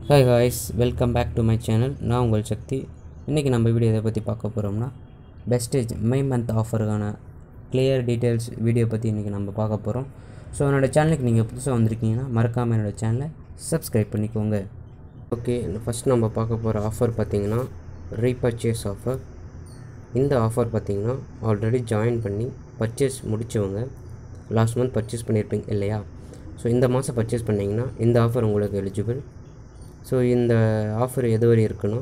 Hi guys welcome back to my channel நான் உங்கள் சக்தி இன்றைக்கி நம்ம வீடியோ எதை பற்றி பார்க்க போகிறோம்னா பெஸ்டேஜ் மை மந்த் ஆஃபருக்கான கிளியர் டீட்டெயில்ஸ் வீடியோ பற்றி இன்றைக்கி நம்ம பார்க்க போகிறோம் ஸோ என்னோடய சேனலுக்கு நீங்கள் புதுசாக வந்திருக்கீங்கன்னா மறக்காமல் என்னோடய சேனலை சப்ஸ்கிரைப் பண்ணிக்கோங்க ஓகே ஃபஸ்ட் நம்ம பார்க்க போகிற ஆஃபர் பார்த்தீங்கன்னா ரீபர்ச்சேஸ் ஆஃபர் இந்த ஆஃபர் பார்த்தீங்கன்னா ஆல்ரெடி ஜாயின் பண்ணி பர்ச்சேஸ் முடித்தவங்க லாஸ்ட் மந்த் பர்ச்சேஸ் பண்ணியிருப்பீங்க இல்லையா ஸோ இந்த மாதம் பர்ச்சேஸ் பண்ணிங்கன்னா இந்த ஆஃபர் உங்களுக்கு எலிஜிபிள் ஸோ இந்த ஆஃபர் எது வரை இருக்குன்னா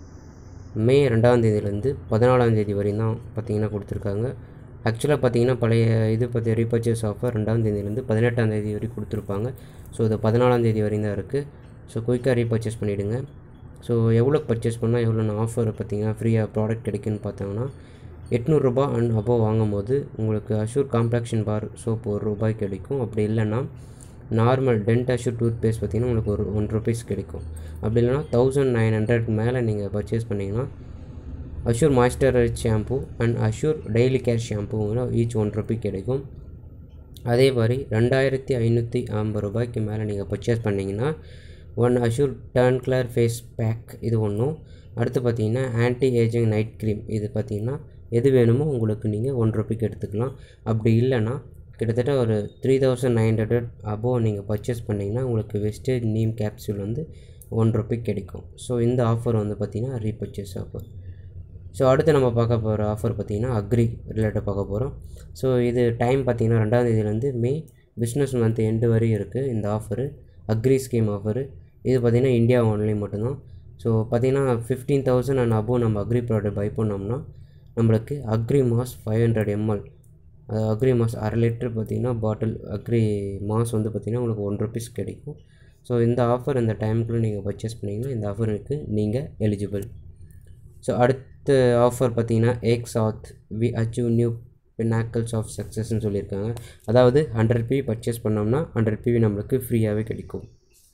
மே ரெண்டாம் தேதியிலேருந்து பதினாலாம் தேதி வரையும் தான் பார்த்தீங்கன்னா கொடுத்துருக்காங்க ஆக்சுவலாக பார்த்தீங்கன்னா பழைய இது பற்றி ரீபர்ச்சேஸ் ஆஃபர் ரெண்டாம் தேதியிலேருந்து பதினெட்டாம் தேதி வரைக்கும் கொடுத்துருப்பாங்க ஸோ இது பதினாலாம் தேதி வரையும் தான் இருக்குது ஸோ குயிக்காக ரீபர்ச்சேஸ் பண்ணிவிடுங்க ஸோ எவ்வளோ பர்ச்சேஸ் பண்ணால் எவ்வளோ ஆஃபர் பார்த்தீங்கன்னா ஃப்ரீயாக ப்ராடக்ட் கிடைக்குன்னு பார்த்தாங்கன்னா எட்நூறுரூபா அண்ட் அபோவ் வாங்கும்போது உங்களுக்கு அஷூர் காம்ப்ளெக்ஷன் பார் சோப் ஒரு ரூபாய் கிடைக்கும் அப்படி இல்லைன்னா normal dent assure toothpaste பார்த்தீங்கன்னா உங்களுக்கு ஒரு ஒன் ருபீஸ் கிடைக்கும் அப்படி இல்லைனா தௌசண்ட் நைன் ஹண்ட்ரட் மேலே நீங்கள் பர்ச்சேஸ் பண்ணிங்கன்னா assure moisturise shampoo and assure daily care shampoo each one rupee கிடைக்கும் அதே மாதிரி ரெண்டாயிரத்தி ஐநூற்றி ஐம்பது ரூபாய்க்கு மேலே நீங்கள் பர்ச்சேஸ் பண்ணிங்கன்னா one assure tan clear face pack இது ஒன்றும் அடுத்து பார்த்தீங்கன்னா ஆன்டி ஏஜிங் நைட் க்ரீம் இது பார்த்தீங்கன்னா எது வேணுமோ உங்களுக்கு நீங்கள் ஒன் ருபிக்கு எடுத்துக்கலாம் அப்படி இல்லைன்னா கிட்டத்தட்ட ஒரு three thousand nine hundred above நீங்கள் பர்ச்சேஸ் பண்ணிங்கன்னா உங்களுக்கு வெஸ்டேஜ் நீம் கேப்சூல் வந்து ஒன் ருபிக் கிடைக்கும் ஸோ இந்த ஆஃபர் வந்து பார்த்திங்கன்னா ரீபர்ச்சேஸ் ஆஃபர் ஸோ அடுத்து நம்ம பார்க்க போகிற ஆஃபர் பார்த்திங்கன்னா அக்ரி ரிலேட்டட் பார்க்க போகிறோம் ஸோ இது டைம் பார்த்திங்கன்னா ரெண்டாம் தேதியிலேருந்து மே பிஸ்னஸ் மந்த் எண்டு வரையும் இருக்குது இந்த ஆஃபரு அக்ரி ஸ்கீம் ஆஃபரு இது பார்த்திங்கன்னா இந்தியா ஒன்லி மட்டும்தான் ஸோ பார்த்திங்கன்னா ஃபிஃப்டீன் தௌசண்ட் அண்ட் அபோவ் நம்ம அக்ரி ப்ராடக்ட் பை பண்ணோம்னா நம்மளுக்கு agri mass five hundred ML agri mass அரை லிட்டர் பார்த்திங்கன்னா பாட்டில் அக்ரி மாஸ் வந்து பார்த்திங்கன்னா உங்களுக்கு ஒன் ருபீஸ் கிடைக்கும் ஸோ இந்த ஆஃபர் இந்த டைமுக்குள்ளே நீங்கள் பர்ச்சேஸ் பண்ணிங்கன்னா இந்த ஆஃபருக்கு நீங்கள் எலிஜிபிள் ஸோ அடுத்த ஆஃபர் பார்த்தீங்கன்னா Ek Saath we achieve new pinnacles of சக்ஸஸ்ன்னு சொல்லியிருக்காங்க அதாவது ஹண்ட்ரட் பிவி பர்ச்சேஸ் பண்ணோம்னா ஹண்ட்ரட் பிவி நம்மளுக்கு ஃப்ரீயாகவே கிடைக்கும்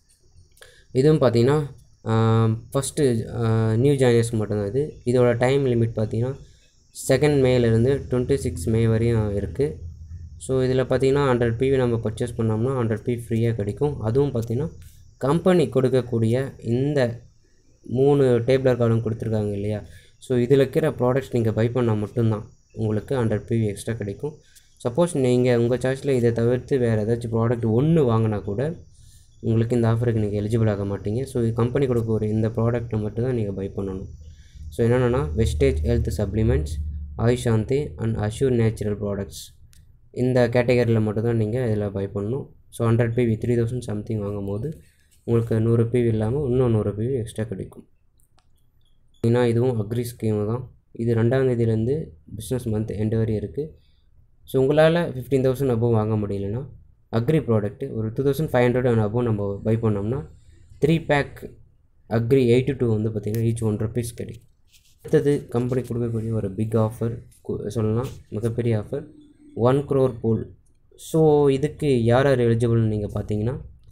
இதுவும் பார்த்தீங்கன்னா ஃபஸ்ட்டு நியூ ஜாயினர்ஸ்க்கு மட்டும்தான் இது இதோட டைம் லிமிட் பார்த்தீங்கன்னா செகண்ட் மேலேருந்து டுவெண்ட்டி சிக்ஸ் மே வரையும் இருக்குது ஸோ இதில் பார்த்தீங்கன்னா ஹண்ட்ரட் பிவி நம்ம பர்ச்சேஸ் பண்ணோம்னா ஹண்ட்ரட் பிவி ஃப்ரீயாக கிடைக்கும் அதுவும் பார்த்திங்கன்னா கம்பெனி கொடுக்கக்கூடிய இந்த மூணு டேபிளர் கார்டும் கொடுத்துருக்காங்க இல்லையா ஸோ இதில் இருக்கிற ப்ராடக்ட்ஸ் நீங்கள் பை பண்ணால் மட்டும்தான் உங்களுக்கு ஹண்ட்ரட் பிவி எக்ஸ்ட்ரா கிடைக்கும் சப்போஸ் நீங்கள் உங்கள் சாய்ஸில் இதை தவிர்த்து வேறு ஏதாச்சும் ப்ராடக்ட் ஒன்று வாங்கினா கூட உங்களுக்கு இந்த ஆஃபருக்கு நீங்கள் எலிஜிபிள் ஆக மாட்டீங்க ஸோ கம்பெனி கொடுக்கக்கூடிய இந்த ப்ராடக்ட்டை மட்டும் தான் நீங்கள் பை பண்ணணும் ஸோ என்னென்னா Vestige health supplements Ayushanti and assure natural products இந்த கேட்டகரியில் மட்டும்தான் நீங்கள் இதில் பை பண்ணணும் so hundred PV three thousand something வாங்கும் போது உங்களுக்கு நூறு பிவி இல்லாமல் இன்னும் நூறு பிவி எக்ஸ்ட்ரா கிடைக்கும் ஏன்னா இதுவும் அக்ரி ஸ்கீமு தான் இது ரெண்டாம் தேதியிலேருந்து பிஸ்னஸ் மந்த் எண்டு வரை இருக்குது ஸோ உங்களால் ஃபிஃப்டீன் தௌசண்ட் அபோவ் வாங்க முடியலன்னா அக்ரி ப்ராடக்ட்டு ஒரு two thousand five hundred and above நம்ம பை பண்ணோம்னா three pack agri eighty two வந்து பார்த்திங்கன்னா ஈச் ஒன் ருபீஸ் கிடைக்கும் அடுத்தது கம்பெனி கொடுக்கக்கூடிய ஒரு பிக் ஆஃபர் சொல்லலாம் மிகப்பெரிய offer one crore pool so இதுக்கு யார் யார் எலிஜிபிள்னு நீங்கள் பார்த்தீங்கன்னா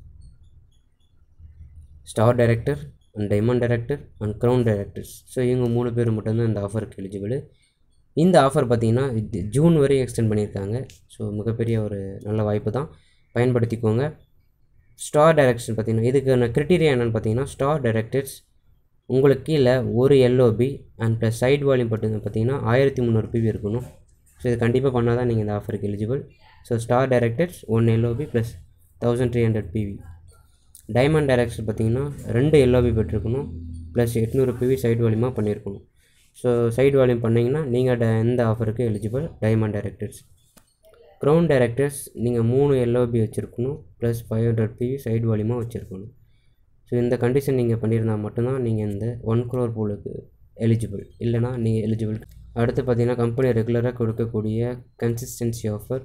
star director and diamond director and crown directors so இவங்க மூணு பேர் மட்டும்தான் இந்த ஆஃபருக்கு எலிஜிபிள் இந்த ஆஃபர் பார்த்திங்கன்னா ஜூன் வரையும் எக்ஸ்டெண்ட் பண்ணியிருக்காங்க ஸோ மிகப்பெரிய ஒரு நல்ல வாய்ப்பு தான் பயன்படுத்திக்கோங்க ஸ்டார் டைரக்ஷன் பார்த்திங்கன்னா இதுக்கான க்ரிட்டீரியா என்னென்னு பார்த்தீங்கன்னா ஸ்டார் டைரக்டர்ஸ் உங்களுக்கு கீழே ஒரு LOP and plus side volume பட்டு பார்த்தீங்கன்னா ஆயிரத்தி முந்நூறு பிவி இருக்கணும் ஸோ இது கண்டிப்பாக பண்ணால் தான் நீங்கள் இந்த ஆஃபருக்கு eligible so star directors one LOP plus thousand three hundred PV diamond director பார்த்தீங்கன்னா ரெண்டு எல்ஓபி பெற்றிருக்கணும் ப்ளஸ் எட்நூறு பிவி சைட் வால்யூமாக பண்ணியிருக்கணும் ஸோ சைட் வால்யூம் பண்ணிங்கன்னா நீங்கள் ட எந்த ஆஃபருக்கு eligible diamond directors crown directors நீங்கள் மூணு எல்ஓபி வச்சுருக்கணும் plus five hundred PV side வால்யூமாக வச்சுருக்கணும் ஸோ இந்த கண்டிஷன் நீங்கள் பண்ணியிருந்தால் மட்டும்தான் நீங்கள் இந்த ஒன் க்ரோர் பூலுக்கு எலிஜிபிள் இல்லைனா நீங்கள் எலிஜிபிள் அடுத்து பார்த்தீங்கன்னா கம்பெனி ரெகுலராக கொடுக்கக்கூடிய கன்சிஸ்டன்சி ஆஃபர்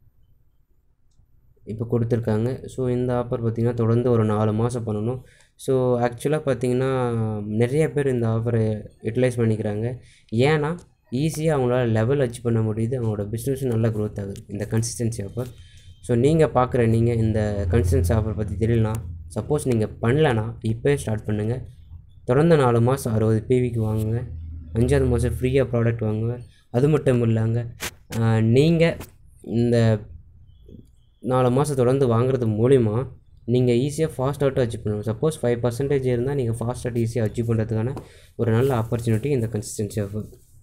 இப்போ கொடுத்துருக்காங்க ஸோ இந்த ஆஃபர் பார்த்திங்கன்னா தொடர்ந்து ஒரு நாலு மாதம் பண்ணணும் ஸோ ஆக்சுவலாக பார்த்திங்கன்னா நிறைய பேர் இந்த ஆஃபரை யூட்டிலைஸ் பண்ணிக்கிறாங்க ஏன்னா ஈஸியாக அவங்களால லெவல் அச்சீவ் பண்ண முடியுது அவங்களோட பிஸ்னஸும் நல்லா க்ரோத் ஆகுது இந்த கன்சிஸ்டன்சி ஆஃபர் ஸோ நீங்கள் பார்க்குற நீங்கள் இந்த கன்சிஸ்டன்சி ஆஃபர் பற்றி தெரியலனா சப்போஸ் நீங்கள் பண்ணலனா இப்போயே ஸ்டார்ட் பண்ணுங்கள் தொடர்ந்து நாலு மாதம் அறுபது பிவிக்கு வாங்குங்க அஞ்சாவது மாதம் ஃப்ரீயாக ப்ராடக்ட் வாங்குங்க அது மட்டும் இல்லாங்க நீங்கள் இந்த நாலு மாதம் தொடர்ந்து வாங்குறது மூலிமா நீங்கள் ஈஸியாக ஃபாஸ்ட் அவுட்டு அச்சீவ் பண்ணணும் சப்போஸ் ஃபைவ் பர்சன்டேஜ் இருந்தால் நீங்கள் ஃபாஸ்ட் அவுட் ஈஸியாக அச்சீவ் பண்ணுறதுக்கான ஒரு நல்ல ஆப்பர்ச்சுனிட்டி இந்த கன்சிஸ்டன்சி ஆஃப்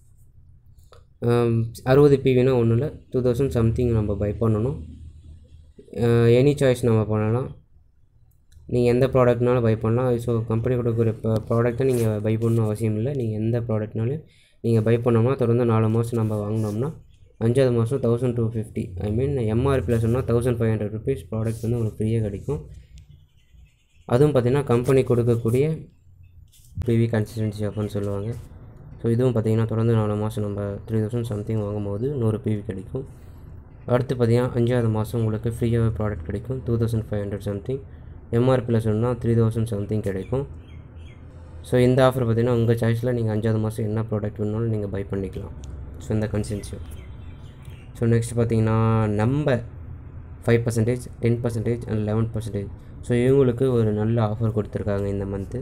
அறுபது பிவினா ஒன்றும் இல்லை டூ தௌசண்ட் சம்திங் நம்ம பை பண்ணணும் எனி சாய்ஸ் நம்ம பண்ணலாம் நீங்கள் எந்த ப்ராடக்ட்னாலும் பை பண்ணலாம் ஸோ கம்பெனி கொடுக்குற ப்ராடக்ட்டை நீங்கள் பை பண்ணணும் அவசியம் இல்லை நீங்கள் எந்த ப்ராடக்ட்னாலும் நீங்கள் பை பண்ணோம்னா தொடர்ந்து நாலு மாதம் நம்ம வாங்கினோம்னா அஞ்சாவது மாதம் thousand two fifty I mean எம்ஆர்பியில் சொன்னால் thousand five hundred rupees product வந்து உங்களுக்கு ஃப்ரீயாக கிடைக்கும் அதுவும் பார்த்திங்கன்னா கம்பெனி கொடுக்கக்கூடிய பிவி கன்சிஸ்டன்சி ஆஃபர்னு சொல்லுவாங்க ஸோ இதுவும் பார்த்திங்கன்னா தொடர்ந்து நாலு மாதம் நம்ம த்ரீ தௌசண்ட் சம்திங் வாங்கும்போது நூறு பிவி கிடைக்கும் அடுத்து பார்த்திங்கன்னா அஞ்சாவது மாதம் உங்களுக்கு ஃப்ரீயாகவே ப்ராடக்ட் கிடைக்கும் two thousand five hundred something எம்ஆர்பியில் சொன்னால் த்ரீ தௌசண்ட் சம்திங் கிடைக்கும் ஸோ இந்த ஆஃபர் பார்த்திங்கன்னா உங்கள் சாய்ஸில் நீங்கள் அஞ்சாவது மாதம் என்ன ப்ராடக்ட் வேணாலும் நீங்கள் பை பண்ணிக்கலாம் ஸோ இந்த கன்சிஸ்டன்சி ஸோ நெக்ஸ்ட் பார்த்தீங்கன்னா நம்ம five percentage ten percentage and eleven percentage so இவங்களுக்கு ஒரு நல்ல ஆஃபர் கொடுத்துருக்காங்க இந்த மந்த்து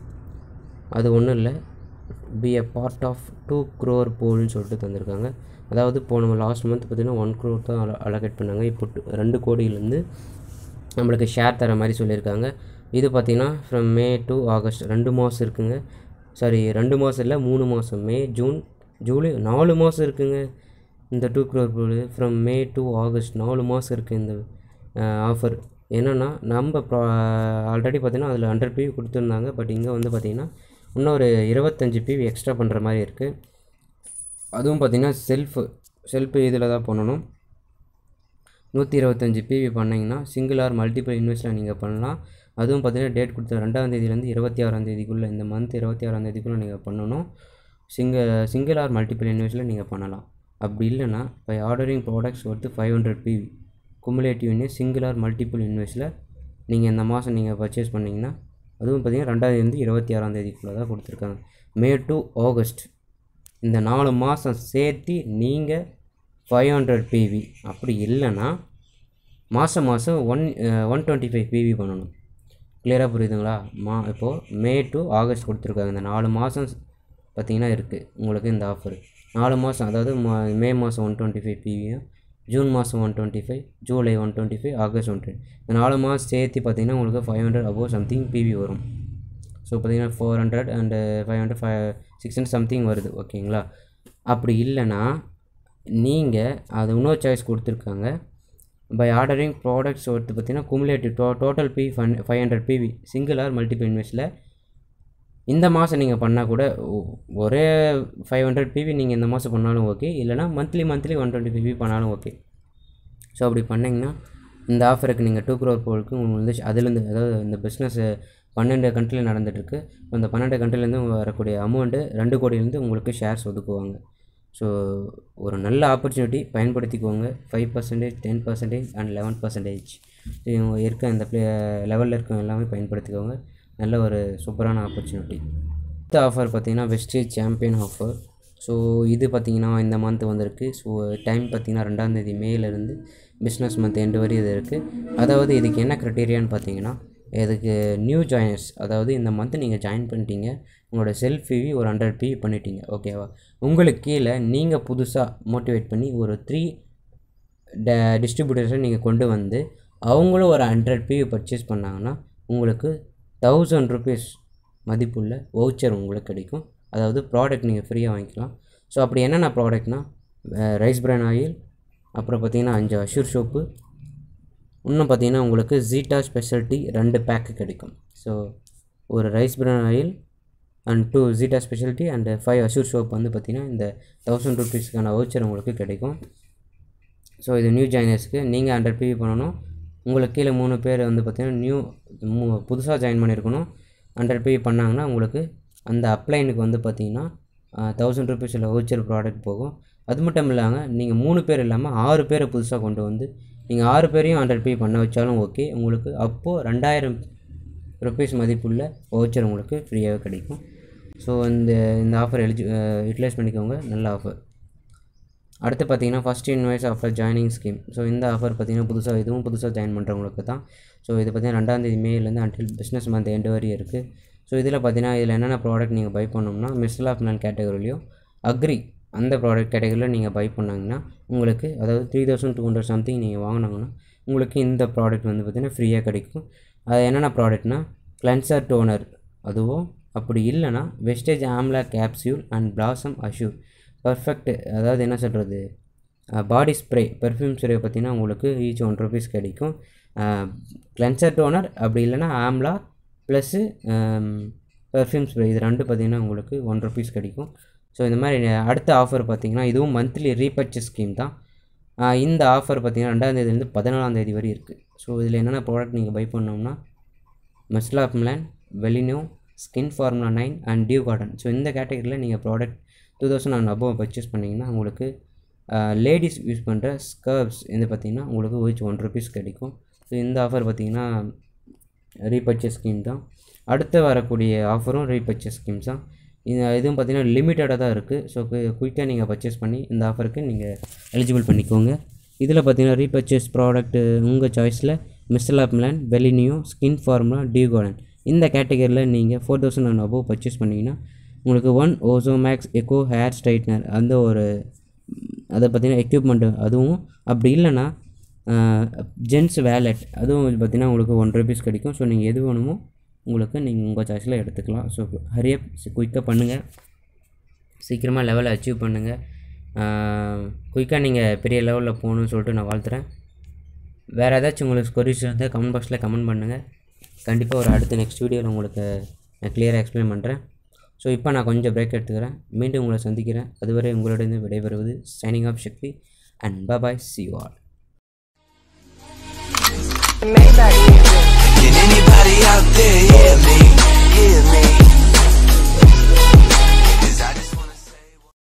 அது ஒன்றும் இல்லை be a part of two crore போல்னு சொல்லிட்டு தந்திருக்காங்க அதாவது போன லாஸ்ட் மந்த் பார்த்திங்கன்னா ஒன் க்ரோர் தான் அல அலோகேட் பண்ணாங்க இப்போ two- ரெண்டு கோடியிலேருந்து நம்மளுக்கு ஷேர் தர மாதிரி சொல்லியிருக்காங்க இது பார்த்திங்கன்னா ஃப்ரம் மே டு ஆகஸ்ட் ரெண்டு மாதம் இருக்குங்க சாரி ரெண்டு மாதம் இல்லை மூணு மாதம் மே ஜூன் ஜூலை நாலு மாதம் இருக்குங்க இந்த two crore pool from May to August நாலு மாதம் இருக்குது இந்த ஆஃபர் என்னென்னா நம்ம ப்ரா ஆல்ரெடி பார்த்தீங்கன்னா அதில் ஹண்ட்ரட் பிவி கொடுத்துருந்தாங்க பட் இங்கே வந்து பார்த்திங்கன்னா இன்னும் ஒரு இருபத்தஞ்சி பிவி எக்ஸ்ட்ரா பண்ணுற மாதிரி இருக்குது அதுவும் பார்த்திங்கன்னா செல்ஃபு செல்ஃப் இதில் தான் பண்ணணும் நூற்றி இருபத்தஞ்சி பிவி பண்ணிங்கன்னா சிங்கிள் ஆர் மல்டிபிள் இன்வெஸ்ட்டில் நீங்கள் பண்ணலாம் அதுவும் பார்த்தீங்கன்னா டேட் கொடுத்த ரெண்டாம் தேதியிலேருந்து இருபத்தி ஆறாம் தேதிக்குள்ளே இந்த மந்த் இருபத்தி ஆறாம் தேதிக்குள்ளே நீங்கள் பண்ணணும் சிங்கிள் சிங்கிள் ஆர் மல்டிபிள் இன்வெஸ்ட்டில் நீங்கள் பண்ணலாம் அப்படி இல்லைன்னா by ordering products worth five hundred PV cumulative in single or multiple இன்வெஸ்ட்டில் நீங்கள் இந்த மாதம் நீங்கள் பர்ச்சேஸ் பண்ணிங்கன்னா அதுவும் பார்த்தீங்கன்னா ரெண்டாந்தேதி இருபத்தி ஆறாம் தேதிக்குள்ளே தான் கொடுத்துருக்காங்க மே டு ஆகஸ்ட் இந்த நாலு மாதம் சேர்த்து நீங்கள் ஃபைவ் ஹண்ட்ரட் பிவி அப்படி இல்லைன்னா மாதம் மாதம் one one twenty five PV பண்ணணும் கிளியராக புரியுதுங்களா மா இப்போது மே டு ஆகஸ்ட் கொடுத்துருக்காங்க இந்த நாலு மாதம் பார்த்தீங்கன்னா இருக்குது உங்களுக்கு இந்த ஆஃபர் நாலு மாதம் அதாவது மா- மே மாதம் ஒன் டுவெண்ட்டி ஃபைவ் பிவியும் ஜூன் மாதம் one twenty five July one twenty five August one twenty இந்த நாலு மாதம் சேர்த்து பார்த்தீங்கன்னா உங்களுக்கு five hundred above something PV வரும் ஸோ பார்த்தீங்கன்னா four hundred and five hundred five six hundred something வருது ஓகேங்களா அப்படி இல்லைன்னா நீங்கள் அது இன்னொரு சாய்ஸ் கொடுத்துருக்காங்க பை ஆர்டரிங் ப்ராடக்ட்ஸ் ஒருத்து பார்த்தீங்கன்னா cumulative to total P fun five hundred PV single or multiple இன்வெஸ்ட்டில் இந்த மாதம் நீங்கள் பண்ணால் கூட ஒ- ஒரே ஃபைவ் ஹண்ட்ரட் பிவி நீங்கள் இந்த மாதம் பண்ணாலும் ஓகே இல்லைனா monthly monthly one twenty PV பண்ணாலும் ஓகே ஸோ அப்படி பண்ணிங்கன்னா இந்த ஆஃபருக்கு நீங்கள் டூ க்ரோர் போலுக்கு உங்களுக்கு வந்து அதுலேருந்து அதாவது இந்த பிஸ்னஸ் பன்னெண்டு கண்ட்ரியில் நடந்துகிட்ருக்கு அந்த பன்னெண்டு கண்ட்ரிலேருந்து வரக்கூடிய அமௌண்ட்டு ரெண்டு கோடியிலேருந்து உங்களுக்கு ஷேர்ஸ் ஒதுக்குவாங்க ஸோ ஒரு நல்ல ஆப்பர்ச்சுனிட்டி பயன்படுத்திக்கோங்க five percentage ten percentage and eleven percentage இவங்க இருக்க அந்த ப்ளே லெவலில் இருக்க எல்லாமே பயன்படுத்திக்கோங்க நல்ல ஒரு சூப்பரான ஆப்பர்ச்சுனிட்டி அடுத்த ஆஃபர் பார்த்தீங்கன்னா வெஸ்டேஜ் சாம்பியன் ஆஃபர் ஸோ இது பார்த்தீங்கன்னா இந்த மந்த் வந்திருக்கு ஸோ டைம் பார்த்தீங்கன்னா ரெண்டாந்தேதி மேலேருந்து பிஸ்னஸ் மந்த் எண்டு வரை இது இருக்குது அதாவது இதுக்கு என்ன க்ரைட்டீரியான்னு பார்த்தீங்கன்னா இதுக்கு நியூ ஜாயினர்ஸ் அதாவது இந்த மந்த் நீங்கள் ஜாயின் பண்ணிட்டீங்க உங்களோட செல்ஃப் பிவி ஒரு ஹண்ட்ரட் பிவி பண்ணிட்டீங்க ஓகேவா உங்களுக்கு கீழே நீங்கள் புதுசாக மோட்டிவேட் பண்ணி ஒரு த்ரீ ட டிஸ்ட்ரிபியூட்டர்ஸை நீங்கள் கொண்டு வந்து அவங்களும் ஒரு ஹண்ட்ரட் பிவி பர்ச்சேஸ் பண்ணாங்கன்னா உங்களுக்கு தௌசண்ட் ருபீஸ் மதிப்புள்ள வவுச்சர் உங்களுக்கு கிடைக்கும் அதாவது ப்ராடக்ட் நீங்கள் ஃப்ரீயாக வாங்கிக்கலாம் ஸோ அப்படி என்னென்ன ப்ராடக்ட்னா ரைஸ் பிரான் ஆயில் அப்புறம் பார்த்தீங்கன்னா அஞ்சு அஷூர் சோப்பு இன்னும் பார்த்தீங்கன்னா உங்களுக்கு ஜீட்டா ஸ்பெஷாலிட்டி ரெண்டு பேக்கு கிடைக்கும் ஸோ ஒரு rice bran oil and two Zeta speciality and five Assure soap வந்து பார்த்தீங்கன்னா இந்த தௌசண்ட் ருபீஸ்க்கான வவுச்சர் உங்களுக்கு கிடைக்கும் ஸோ இது நியூ ஜாயினர்ஸ்க்கு நீங்கள் ஹண்ட்ரட் பிவி பண்ணணும் உங்களுக்கு கீழே மூணு பேர் வந்து பார்த்தீங்கன்னா நியூ மூ புதுசாக ஜாயின் பண்ணியிருக்கணும் ஹண்ட்ரட் பிவி பண்ணாங்கன்னா உங்களுக்கு அந்த அப்ளைனுக்கு வந்து பார்த்தீங்கன்னா தௌசண்ட் ருபீஸில் வவுச்சர் ப்ராடக்ட் போகும் அது மட்டும் இல்லாமல் நீங்கள் மூணு பேர் இல்லாமல் ஆறு பேரை புதுசாக கொண்டு வந்து நீங்கள் ஆறு பேரையும் ஹண்ட்ரட் பிவி பண்ண வச்சாலும் ஓகே உங்களுக்கு அப்போது ரெண்டாயிரம் ருபீஸ் மதிப்புள்ள வவுச்சர் உங்களுக்கு ஃப்ரீயாகவே கிடைக்கும் ஸோ இந்த இந்த ஆஃபர் எலிஜி யூட்டிலைஸ் பண்ணிக்கோங்க நல்ல ஆஃபர் அடுத்து பார்த்தீங்கன்னா first invoice offer joining scheme so இந்த ஆஃபர் பார்த்தீங்கன்னா புதுசாக இதுவும் புதுசாக ஜாயின் பண்ணுறவங்களுக்கு தான் ஸோ இது பார்த்தீங்கன்னா ரெண்டாந்தேதி மேலேருந்து அன்டில் பிஸ்னஸ் மந்த் எண்டு வரையும் இருக்குது ஸோ இதில் பார்த்தீங்கன்னா இதில் என்னென்ன ப்ராடக்ட் நீங்கள் பை பண்ணோம்னா மிஸ்டல் ஆஃப் நல் கேட்டகரிலையும் அக்ரி அந்த ப்ராடக்ட் கேட்டகரியில் நீங்கள் பை பண்ணாங்கன்னா உங்களுக்கு அதாவது three thousand two hundred something நீங்கள் வாங்கினாங்கன்னா உங்களுக்கு இந்த ப்ராடக்ட் வந்து பார்த்திங்கன்னா ஃப்ரீயாக கிடைக்கும் அது என்னென்ன ப்ராடக்ட்னா கிளென்சர் டோனர் அதுவும் அப்படி இல்லைன்னா Vestige amla capsule and blossom Assure perfect அதாவது என்ன சொல்கிறது பாடி ஸ்ப்ரே பெர்ஃப்யூம் ஸ்ப்ரே பார்த்தீங்கன்னா உங்களுக்கு ஈச் ஒன் ருபீஸ் கிடைக்கும் கிளென்சர் டோனர் அப்படி இல்லைன்னா ஆம்லா ப்ளஸ்ஸு பெர்ஃப்யூம் ஸ்ப்ரே இது ரெண்டு பார்த்தீங்கன்னா உங்களுக்கு ஒன் ருபீஸ் கிடைக்கும் ஸோ இந்த மாதிரி அடுத்த ஆஃபர் பார்த்தீங்கன்னா இதுவும் மந்த்லி ரீபர்ச்சேஸ் ஸ்கீம் தான் ஆஹ் இந்த ஆஃபர் பார்த்தீங்கன்னா ரெண்டாந்தேதிலேருந்து பதினாலாந்தேதி வரை இருக்குது ஸோ இதில் என்னென்ன ப்ராடக்ட் நீங்கள் பை பண்ணோம்னா மெஸ்லாப்லான் வெலினோ skin formula nine and dew garden so இந்த கேட்டகரியில் நீங்கள் product two thousand and above purchase பண்ணிங்கன்னா உங்களுக்கு லேடிஸ் யூஸ் பண்ணுற ஸ்கர்ப்ஸ் இது பார்த்தீங்கன்னா உங்களுக்கு விச் ஒன் ருபீஸ் கிடைக்கும் ஸோ இந்த ஆஃபர் பார்த்தீங்கன்னா ரீபர்ச்சேஸ் ஸ்கீம் தான் அடுத்து வரக்கூடிய ஆஃபரும் ரீபர்ச்சேஸ் ஸ்கீம்ஸ் தான் இது இதுவும் பார்த்தீங்கன்னா லிமிட்டடாக தான் இருக்குது ஸோ குயிக்காக நீங்கள் பர்ச்சேஸ் பண்ணி இந்த ஆஃபருக்கு நீங்கள் எலிஜிபிள் பண்ணிக்கோங்க இதில் பார்த்தீங்கன்னா ரீபர்ச்சேஸ் ப்ராடக்ட்டு உங்கள் சாய்ஸில் மிஸ்டர் பிளான் வெலினியோ ஸ்கின் ஃபார்முலா டியூ கார்டன் இந்த கேட்டகரியில் நீங்கள் four thousand and above purchase பண்ணிங்கன்னா உங்களுக்கு one Ozo max echo hair straightener அந்த ஒரு அதை பார்த்தீங்கன்னா எக்யூப்மெண்ட்டு அதுவும் அப்படி இல்லைன்னா ஜென்ஸ் வேலெட் அதுவும் பார்த்தீங்கன்னா உங்களுக்கு ஒன் ருபீஸ் கிடைக்கும் ஸோ நீங்கள் எது வேணுமோ உங்களுக்கு நீங்கள் உங்கள் சாய்ஸில் எடுத்துக்கலாம் ஸோ ஹரியப் குயிக்காக பண்ணுங்கள் சீக்கிரமாக லெவலை அச்சீவ் பண்ணுங்கள் குயிக்காக நீங்கள் பெரிய லெவலில் போகணும்னு சொல்லிட்டு நான் வாழ்த்துறேன் வேறு ஏதாச்சும் உங்களுக்கு கொரிஸ் இருந்தால் கமெண்ட் பாக்ஸில் கமெண்ட் பண்ணுங்கள் கண்டிப்பாக ஒரு அடுத்த நெக்ஸ்ட் வீடியோவில் உங்களுக்கு நான் கிளியராக எக்ஸ்பிளைன் பண்ணுறேன் ஸோ இப்போ நான் கொஞ்சம் பிரேக் எடுத்துக்கிறேன் மீண்டும் உங்களை சந்திக்கிறேன் அதுவரை உங்களிடம் விடைபெறுவது signing off Shakti and bye see you all Maybach music. Can anybody out there hear me? Hear me?